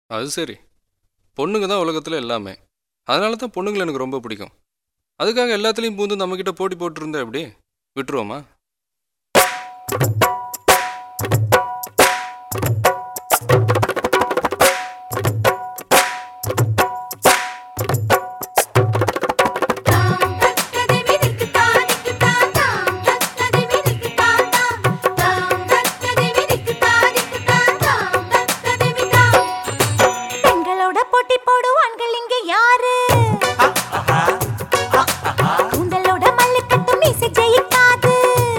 அது சரி பொண்ணுங்க தான் உலகத்தில் எல்லாமே அதனால தான் பொண்ணுங்களை எனக்கு ரொம்ப பிடிக்கும் அதுக்காக எல்லாத்துலேயும் பூந்து நம்மக்கிட்ட போட்டி போட்டுருந்தா எப்படி விட்டுருவோமா பெண்களோட போட்டி போடும் ஆண்கள் இங்க யாரு கூந்தலோட மல்லு கட்டும் மீசை ஜெயிக்காது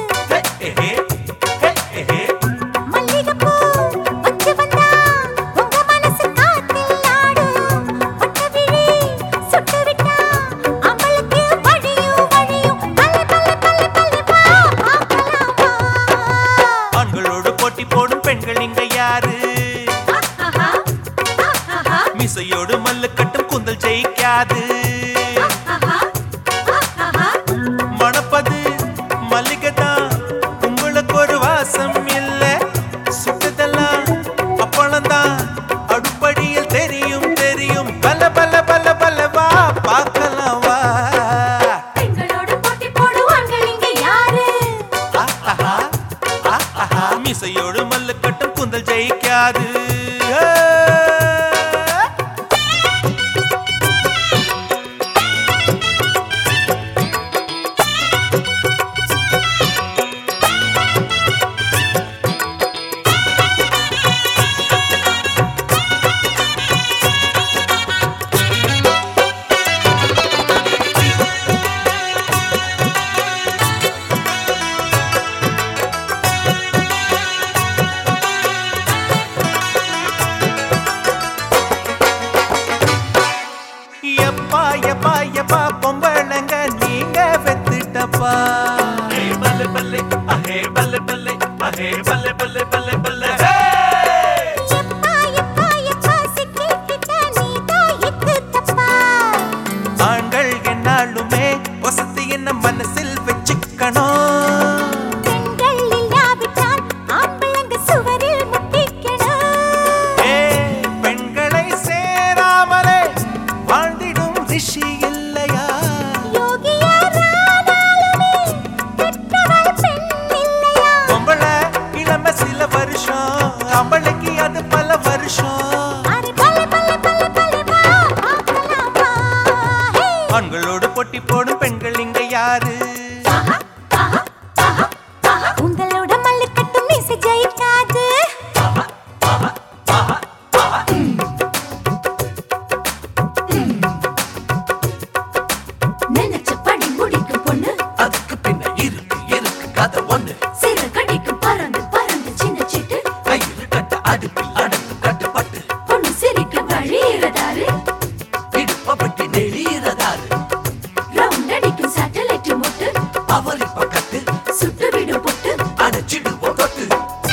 மல்லிகைப்பூ வச்சு வந்தா உங்க மனசு காத்தில் ஆடும் ஒட்ட விழி சுட்டு விட்டா அம்பளுக்கு வழியும் வழியும் பல்ல பல்ல பல்ல பல்ல வா பார்க்கலாமா ஆண்களோடு போட்டி போடும் பெண்கள் இங்க யாரு ஆஹா ஆஹா மிசையோடு மல்லு கட்டும் குந்தல் ஜெயிக்காது ஆஹா ஆஹா மணப்பது மல்லிகை தான் உங்களுக்கு ஒரு வாசம் இல்ல சுட்டதெல்லாம் அப்பளம் தான் அடுப்படியில் தெரியும் தெரியும் பல பல பல பல வா பார்க்கலாம் வா பெண்களோட போட்டி போடும் ஆண்கள் இங்க யாரு ஆஹா, ஆஹா, மிசையோடு மல்லு கட்டும் குந்தல் ஜெயிக்காது ஆ. எப்பா எப்பா எப்பா பொம்பளைங்க நீங்க வெத்துட்டப்பா பல்ல பல்ல அஹே பல்ல பல்ல அஹே பல்ல பல்ல பல்ல பல்ல எப்பா எப்பா எப்பா சிக்கிக்கிட்ட நீதான் இக்கு தப்பா ஆண்கள் என்னாலுமே வசதி என்ன மனசில் வச்சுக்கணும் பெண்கள் இல்லாவிட்டால் ஆம்பளங்க சுவரில் முட்டிக்கணும் ஏ பெண்களை சேராமலே வாழ்ந்திடும் ரிஷி இல்லையா யோகியரானாலுமே பெற்றவள் பெண் இல்லையா பொம்பளை இளம சில வருஷம் அவளுக்கு அது பல வருஷம் அरे பல்ல பல்ல பல்ல பல்ல வா பார்க்கலாமா ஹே ஆண்களோடு போட்டி போடும் பெண்கள் இங்க யாரு உங்களோட மல்லு கட்டும் மீசை ஜெயிக்காது நினைச்சபடி முடிக்கும் பொண்ணு அதுக்கு பின்ன இருக்கு இருக்கு கதை ஒண்ணு சிறு கடிக்கும் பறந்து பறந்து சின்ன சிட்டு கயிறு கட்ட அடுப்பில் அடக்கு கட்டுப்பட்டு பொண்ணு சிரிக்க வழியிறதாரு இடுப்ப பட்டி நெளியறதாரு ரவுண்ட் அடிக்கும் சேட்டலைட் முட்டு அவர் இப்ப கட்டு சுட்டு விடும் பொட்டு அடைச்சிடுவோம் தொட்டு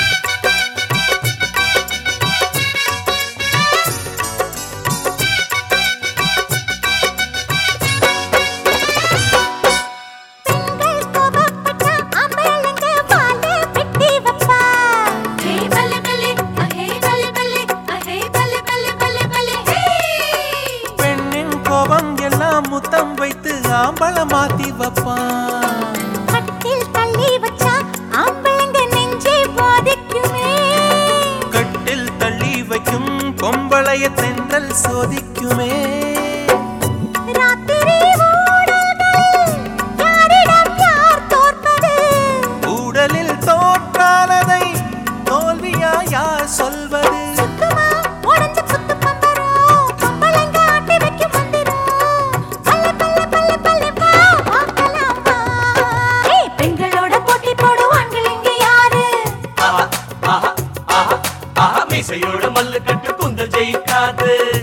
பெண்கள் கோபப்பட்டா ஆம்பளைங்க வாழ வெட்டி வைப்பா ஹே பல்ல பல்ல ஹே பல்ல பல்ல ஹே பல்ல பல்ல பல்ல பல்ல ஹே பெண்ணின் கோபம் எல்லாம் முத்தம் வைத்து ஆம்பள மாத்தி வைப்பான் கட்டில் தள்ளி வச்சா ஆம்பளைங்க நெஞ்சே பாதிக்குமே கட்டில் தள்ளி வைக்கும் பொம்பளைய தென்றல் சோதிக்குமே ராத்திரி ஊடல்களில் யாரிடம் யார் தோற்பது ஊடலில் தோற்றானதை தோல்வியா யார் சொல்வது சுத்தமா உடைஞ்ச குத்து பம்பரம் பொம்பளைங்க ஆட்டி வைக்கும் மந்திரம் பல்ல பல்ல பல்ல பல்ல வா பார்க்கலாமா ஹே பெண்களோட போட்டி போடும் ஆண்கள் இங்க யாரு மீசையோட மல்லு கட்டு குந்தல் ஜெயிக்காது